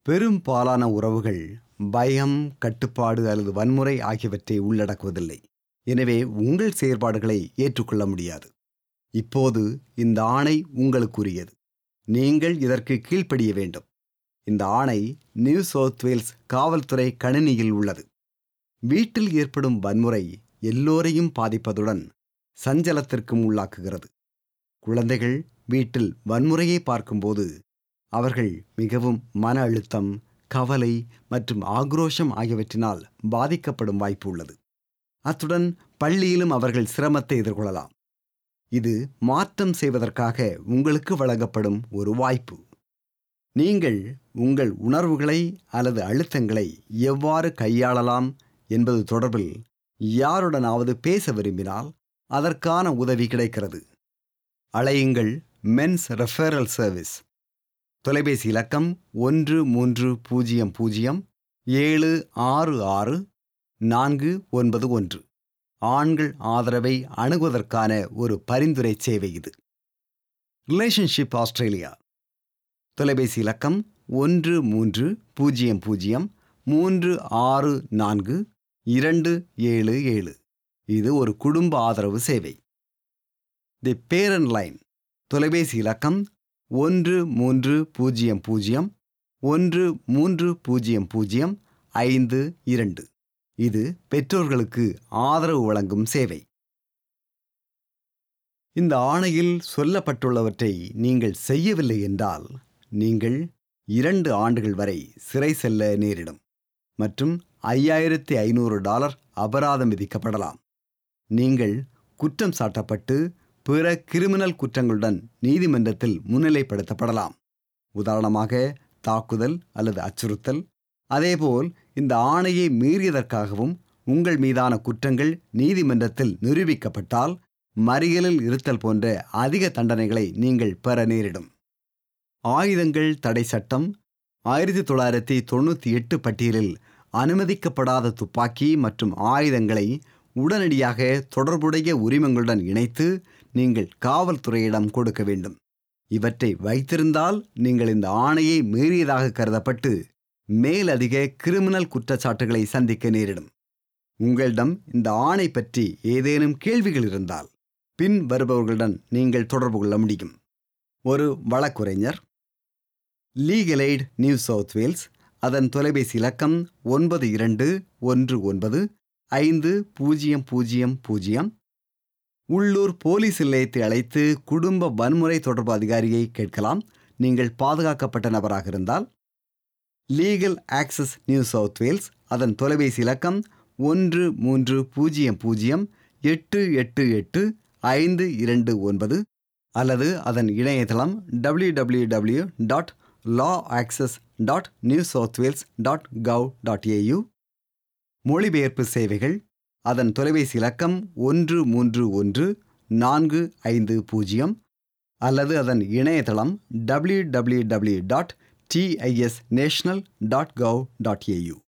பெரும்பாலான உறவுகள் பயம் கட்டுப்பாடு அல்லது வன்முறை ஆகியவற்றை உள்ளடக்குவதில்லை எனவே உங்கள் செயற்பாடுகளை ஏற்றுக்கொள்ள முடியாது இப்போது இந்த ஆணை உங்களுக்குரியது நீங்கள் இதற்கு கீழ்ப்படிய வேண்டும் இந்த ஆணை நியூ சவுத் வேல்ஸ் காவல்துறை கணினியில் உள்ளது வீட்டில் ஏற்படும் வன்முறை எல்லோரையும் பாதிப்பதுடன் சஞ்சலத்திற்கும் உள்ளாக்குகிறது குழந்தைகள் வீட்டில் வன்முறையை பார்க்கும்போது அவர்கள் மிகவும் மன அழுத்தம் கவலை மற்றும் ஆக்ரோஷம் ஆகியவற்றினால் பாதிக்கப்படும் வாய்ப்பு உள்ளது அத்துடன் பள்ளியிலும் அவர்கள் சிரமத்தை எதிர்கொள்ளலாம் இது மாற்றம் செய்வதற்காக உங்களுக்கு வழங்கப்படும் ஒரு வாய்ப்பு நீங்கள் உங்கள் உணர்வுகளை அல்லது அழுத்தங்களை எவ்வாறு கையாளலாம் என்பது தொடர்பில் யாருடனாவது பேச விரும்பினால் அதற்கான உதவி கிடைக்கிறது அழையுங்கள் மென்ஸ் ரெஃபரல் சர்வீஸ் தொலைபேசி இலக்கம் ஒன்று மூன்று பூஜ்ஜியம் பூஜ்ஜியம் ஏழு ஆறு ஆறு நான்கு ஒன்பது ஒன்று ஆண்கள் ஆதரவை அணுகுவதற்கான ஒரு பரிந்துரை சேவை இது ரிலேஷன்ஷிப் ஆஸ்திரேலியா தொலைபேசி இலக்கம் ஒன்று மூன்று பூஜ்ஜியம் பூஜ்ஜியம் மூன்று ஆறு நான்கு இரண்டு ஏழு ஏழு இது ஒரு குடும்ப ஆதரவு சேவை தி பேரன் லைன் தொலைபேசி இலக்கம் ஒன்று மூன்று பூஜ்ஜியம் பூஜ்ஜியம் ஒன்று மூன்று பூஜ்ஜியம் பூஜ்ஜியம் ஐந்து இரண்டு இது பெற்றோர்களுக்கு ஆதரவு வழங்கும் சேவை இந்த ஆணையில் சொல்லப்பட்டுள்ளவற்றை நீங்கள் செய்யவில்லை என்றால் நீங்கள் இரண்டு ஆண்டுகள் வரை சிறை செல்ல நேரிடும் மற்றும் ஐயாயிரத்தி ஐநூறு டாலர் அபராதம் விதிக்கப்படலாம் நீங்கள் குற்றம் சாட்டப்பட்டு பிற கிரிமினல் குற்றங்களுடன் நீதிமன்றத்தில் முன்னிலைப்படுத்தப்படலாம் உதாரணமாக தாக்குதல் அல்லது அச்சுறுத்தல் அதேபோல் இந்த ஆணையை மீறியதற்காகவும் உங்கள் மீதான குற்றங்கள் நீதிமன்றத்தில் நிரூபிக்கப்பட்டால் மறியலில் இருத்தல் போன்ற அதிக தண்டனைகளை நீங்கள் பெற நேரிடும் ஆயுதங்கள் தடை சட்டம் ஆயிரத்தி தொள்ளாயிரத்தி தொண்ணூற்றி எட்டு பட்டியலில் அனுமதிக்கப்படாத துப்பாக்கி மற்றும் ஆயுதங்களை உடனடியாக தொடர்புடைய உரிமங்களுடன் இணைத்து நீங்கள் காவல்துறையிடம் கொடுக்க வேண்டும் இவற்றை வைத்திருந்தால் நீங்கள் இந்த ஆணையை மீறியதாக கருதப்பட்டு மேலதிக கிரிமினல் குற்றச்சாட்டுகளை சந்திக்க நேரிடும் உங்களிடம் இந்த ஆணை பற்றி ஏதேனும் கேள்விகள் இருந்தால் பின் வருபவர்களுடன் நீங்கள் தொடர்பு கொள்ள முடியும் ஒரு வழக்குரைஞர் legal aid New South Wales அதன் தொலைபேசி இலக்கம் ஒன்பது இரண்டு ஒன்று ஒன்பது ஐந்து பூஜ்ஜியம் பூஜ்ஜியம் பூஜ்ஜியம் உள்ளூர் போலீஸ் நிலையத்தை அழைத்து குடும்ப வன்முறை தொடர்பு அதிகாரியை கேட்கலாம் நீங்கள் பாதுகாக்கப்பட்ட நபராக இருந்தால் legal access New South Wales அதன் தொலைபேசி இலக்கம் ஒன்று மூன்று பூஜ்ஜியம் பூஜ்ஜியம் எட்டு எட்டு எட்டு ஐந்து இரண்டு ஒன்பது அல்லது அதன் இணையதளம் W W W dot law access dot New South Wales dot gov dot AU மொழிபெயர்ப்பு சேவைகள் அதன் தொலைபேசி இலக்கம் ஒன்று மூன்று ஒன்று நான்கு ஐந்து பூஜ்ஜியம் அல்லது அதன் இணையதளம் W W W dot TIS national dot gov dot AU